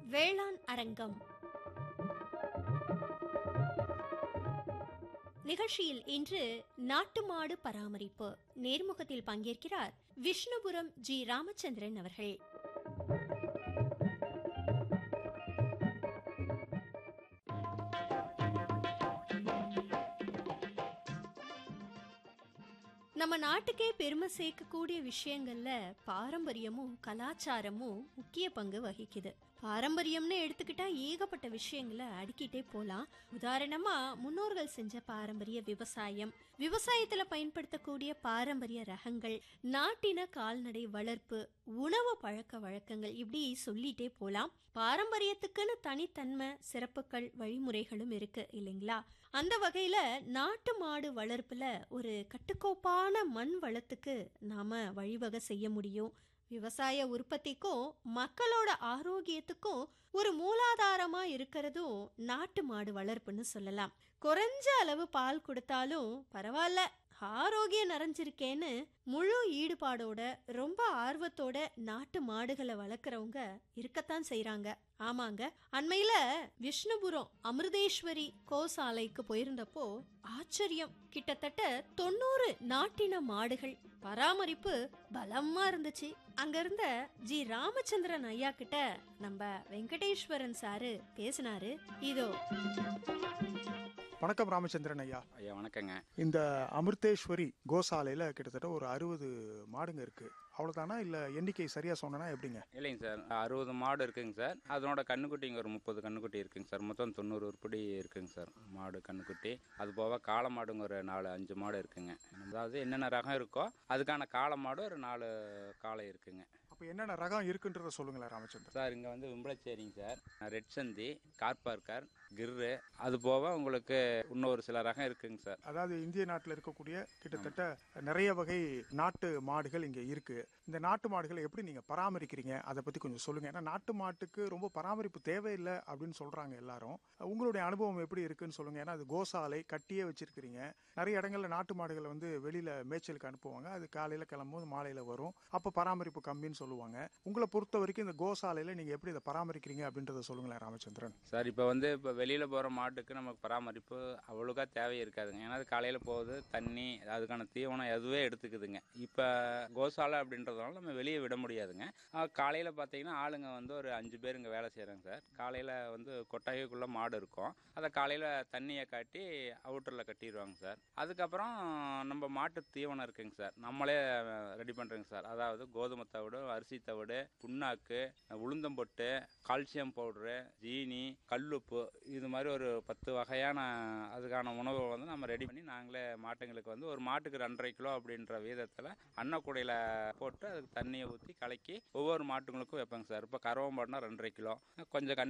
வேளாண் அரங்கம் நிகழ்ச்சியில் இன்று நாட்டு மாடு பராமரிப்பு நேர்முகத்தில் பங்கேற்கிறார் விஷ்ணுபுரம் ஜி ராமச்சந்திரன் அவர்கள் நம்ம நாட்டுக்கே பெருமை சேர்க்கக்கூடிய விஷயங்கள்ல பாரம்பரியமும் கலாச்சாரமும் முக்கிய பங்கு வகிக்குது பாரம்பரியம்னு எடுத்துக்கிட்டா ஏகப்பட்ட விஷயங்களை அடுக்கிட்டே போலாம் உதாரணமா முன்னோர்கள் செஞ்ச பாரம்பரிய விவசாயம் விவசாயத்துல பயன்படுத்தக்கூடிய பாரம்பரிய ரகங்கள் நாட்டின கால்நடை வளர்ப்பு உணவு பழக்க வழக்கங்கள் இப்படி சொல்லிட்டே போலாம் பாரம்பரியத்துக்குன்னு தனித்தன்மை சிறப்புகள் வழிமுறைகளும் இருக்கு இல்லைங்களா அந்த வகையில நாட்டு மாடு வளர்ப்புல ஒரு கட்டுக்கோப்பான மண் வளத்துக்கு நாம வழிவகை செய்ய முடியும் விவசாய உற்பத்திக்கும் மக்களோட ஆரோக்கியத்துக்கும் ஒரு மூலாதாரமா இருக்கிறதும் நாட்டு மாடு வளர்ப்புன்னு சொல்லலாம் குறைஞ்ச அளவு பால் கொடுத்தாலும் பரவாயில்ல ஆரோக்கியம் நிறைஞ்சிருக்கேன்னு முழு ஈடுபாடோட ரொம்ப ஆர்வத்தோட நாட்டு மாடுகளை வளர்க்குறவங்க இருக்கத்தான் செய்றாங்க ஆமாங்க அண்மையில விஷ்ணுபுரம் அமிர்தேஸ்வரி கோசாலைக்கு போயிருந்தப்போ ஆச்சரியம் கிட்டத்தட்ட தொண்ணூறு நாட்டின மாடுகள் பராமரிப்பு பலமா இருந்துச்சு அங்க இருந்த ஜி ராமச்சந்திரன் ஐயா கிட்ட நம்ம வெங்கடேஸ்வரன் சாரு பேசினாரு இதோ வணக்கம் ராமச்சந்திரன் ஐயா ஐயா வணக்கங்க இந்த அமிர்தேஸ்வரி கோசாலையில் கிட்டத்தட்ட ஒரு அறுபது மாடுங்க இருக்கு அவ்வளோதானா இல்லை எண்ணிக்கை சரியா சொன்னா எப்படிங்க இல்லைங்க சார் அறுபது மாடு இருக்குங்க சார் அதனோட கண்ணுக்குட்டிங்க ஒரு முப்பது கண்ணுக்குட்டி இருக்குங்க சார் மொத்தம் தொண்ணூறு உருப்படி இருக்குங்க சார் மாடு கண்ணுக்குட்டி அது போக காளை மாடுங்க ஒரு நாலு அஞ்சு மாடு இருக்குங்க அதாவது என்னென்ன ரகம் இருக்கோ அதுக்கான காளை மாடு ஒரு நாலு காளை இருக்குங்க அப்போ என்னென்ன ரகம் இருக்குன்றத சொல்லுங்களேன் ராமச்சந்திரன் சார் இங்கே வந்து விம்பளச்சேரிங்க சார் ரெட் சந்தி கார்பார்க்கர் கிர்ரு அது போக உங்களுக்கு இன்னொரு சில ரகம் இருக்குங்க சார் அதாவது இந்திய நாட்டில் இருக்கக்கூடிய கிட்டத்தட்ட நிறைய வகை நாட்டு மாடுகள் இங்கே இருக்கு இந்த நாட்டு மாடுகளை எப்படி நீங்க பராமரிக்கிறீங்க அதை பத்தி கொஞ்சம் சொல்லுங்க ஏன்னா நாட்டு மாட்டுக்கு ரொம்ப பராமரிப்பு தேவையில்லை அப்படின்னு சொல்றாங்க எல்லாரும் உங்களுடைய அனுபவம் எப்படி இருக்குன்னு சொல்லுங்க ஏன்னா அது கோசாலை கட்டியே வச்சிருக்கிறீங்க நிறைய இடங்கள்ல நாட்டு மாடுகளை வந்து வெளியில மேய்ச்சலுக்கு அனுப்புவாங்க அது காலையில கிளம்பும்போது மாலையில வரும் அப்ப பராமரிப்பு கம்மின்னு சொல்லுவாங்க உங்களை பொறுத்த வரைக்கும் இந்த கோசாலையில நீங்க எப்படி இதை பராமரிக்கிறீங்க அப்படின்றத சொல்லுங்களேன் ராமச்சந்திரன் சார் இப்போ வந்து இப்போ வெளியில் போகிற மாட்டுக்கு நமக்கு பராமரிப்பு அவ்வளோக்கா தேவை இருக்காதுங்க ஏன்னா அது காலையில் போகுது தண்ணி அதுக்கான தீவனம் எதுவே எடுத்துக்குதுங்க இப்போ கோசாலை அப்படின்றதுனால நம்ம வெளியே விட முடியாதுங்க காலையில் பார்த்தீங்கன்னா ஆளுங்க வந்து ஒரு அஞ்சு பேர் இங்கே வேலை செய்கிறாங்க சார் காலையில் வந்து கொட்டாய்க்குள்ளே மாடு இருக்கும் அதை காலையில் தண்ணியை காட்டி அவுட்டரில் கட்டிடுவாங்க சார் அதுக்கப்புறம் நம்ம மாட்டு தீவனம் இருக்குங்க சார் நம்மளே ரெடி பண்ணுறோங்க சார் அதாவது கோதுமை தவிடு அரிசி தவிடு புண்ணாக்கு உளுந்தம்பொட்டு கால்சியம் பவுட்ரு ஜீனி கல்லுப்பு இது மாதிரி ஒரு பத்து வகையான அதுக்கான உணவை வந்து நம்ம ரெடி பண்ணி நாங்களே மாட்டுங்களுக்கு வந்து ஒரு மாட்டுக்கு ரெண்டரை கிலோ அப்படின்ற வீதத்தில் அன்னக்கூடையில் போட்டு அதுக்கு தண்ணியை ஊற்றி கலக்கி ஒவ்வொரு மாட்டுங்களுக்கும் வைப்பேங்க சார் இப்போ கறவை மாடுனா ரெண்டரை கிலோ கொஞ்சம் கண்